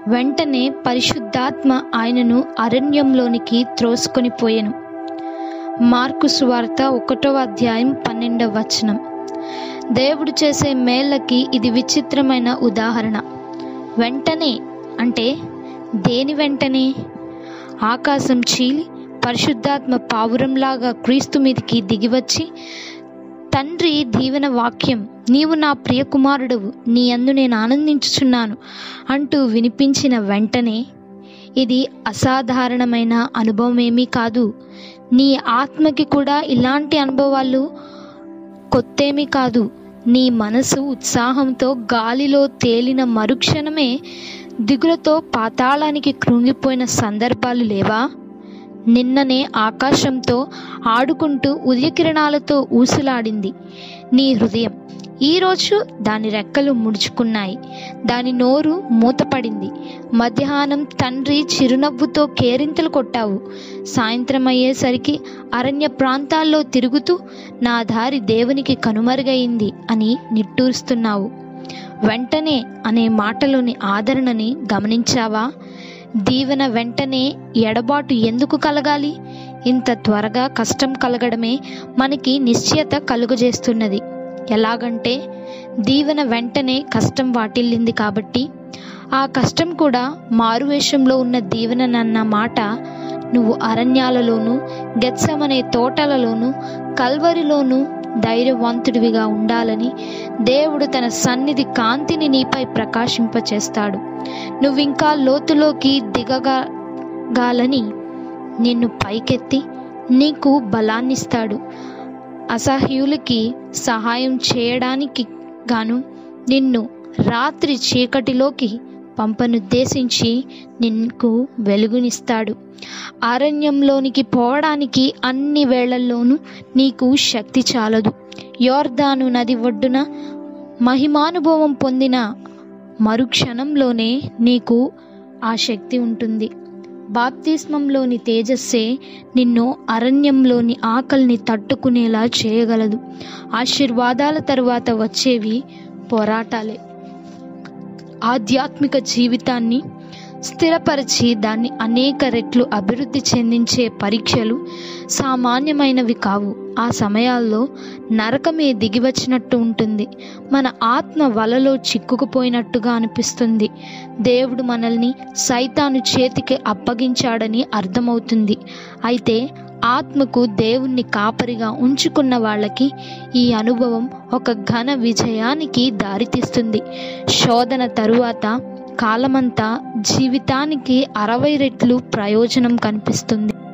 వెంటనే పరిశుద్ధాత్మ ఆయనను అరణ్యంలోనికి త్రోసుకొని పోయెను మార్కు సువార్త ఒకటవ అధ్యాయం పన్నెండవ వచనం దేవుడు చేసే మేళ్ళకి ఇది విచిత్రమైన ఉదాహరణ వెంటనే అంటే దేని వెంటనే ఆకాశం చీలి పరిశుద్ధాత్మ పావురంలాగా క్రీస్తు మీదకి దిగివచ్చి తండ్రి దీవెన వాక్యం నీవు నా ప్రియ కుమారుడవు నీ అందు నేను ఆనందించుచున్నాను అంటూ వినిపించిన వెంటనే ఇది అసాధారణమైన అనుభవం ఏమీ కాదు నీ ఆత్మకి కూడా ఇలాంటి అనుభవాలు కొత్తేమీ కాదు నీ మనసు ఉత్సాహంతో గాలిలో తేలిన మరుక్షణమే దిగులతో పాతాళానికి కృంగిపోయిన సందర్భాలు లేవా నిన్ననే ఆకాశంతో ఆడుకుంటూ ఉదయకిరణాలతో ఊసులాడింది నీ హృదయం ఈరోజు దాని రెక్కలు ముడుచుకున్నాయి దాని నోరు మూతపడింది మధ్యాహ్నం తండ్రి చిరునవ్వుతో కేరింతలు కొట్టావు సాయంత్రం అయ్యేసరికి అరణ్య ప్రాంతాల్లో తిరుగుతూ నా దారి దేవునికి కనుమరుగయింది అని నిట్టూరుస్తున్నావు వెంటనే అనే మాటలోని ఆదరణని గమనించావా దీవెన వెంటనే ఎడబాటు ఎందుకు కలగాలి ఇంత త్వరగా కష్టం కలగడమే మనకి నిశ్చయత కలుగజేస్తున్నది ఎలాగంటే దీవెన వెంటనే కష్టం వాటిల్లింది కాబట్టి ఆ కష్టం కూడా మారువేషంలో ఉన్న దీవెననన్న మాట నువ్వు అరణ్యాలలోనూ గెత్సమనే తోటలలోనూ కల్వరిలోనూ ధైర్యవంతుడివిగా ఉండాలని దేవుడు తన సన్నిధి కాంతిని నీపై ప్రకాశింపచేస్తాడు నువ్వింకా లోతులోకి దిగగాలని నిన్ను పైకెత్తి నీకు బలాన్నిస్తాడు అసహ్యులకి సహాయం చేయడానికి గాను నిన్ను రాత్రి చీకటిలోకి పంపనుద్దేశించి నిన్కు వెలుగునిస్తాడు అరణ్యంలోనికి పోవడానికి అన్ని వేళల్లోనూ నీకు శక్తి చాలదు యోర్దాను నది ఒడ్డున మహిమానుభవం పొందిన మరుక్షణంలోనే నీకు ఆ శక్తి ఉంటుంది బాప్తిస్మంలోని తేజస్సే నిన్ను అరణ్యంలోని ఆకలిని తట్టుకునేలా చేయగలదు ఆశీర్వాదాల తరువాత వచ్చేవి పోరాటాలే ఆధ్యాత్మిక జీవితాన్ని స్థిరపరిచి దాన్ని అనేక రెట్లు అభివృద్ధి చెందించే పరీక్షలు సామాన్యమైనవి కావు ఆ సమయాల్లో నరకమే దిగివచ్చినట్టు ఉంటుంది మన ఆత్మ వలలో చిక్కుకుపోయినట్టుగా అనిపిస్తుంది దేవుడు మనల్ని సైతాను చేతికి అప్పగించాడని అర్థమవుతుంది అయితే ఆత్మకు దేవుణ్ణి కాపరిగా ఉంచుకున్న వాళ్ళకి ఈ అనుభవం ఒక ఘన విజయానికి దారితీస్తుంది శోధన తరువాత కాలమంతా జీవితానికి అరవై రెట్లు ప్రయోజనం కనిపిస్తుంది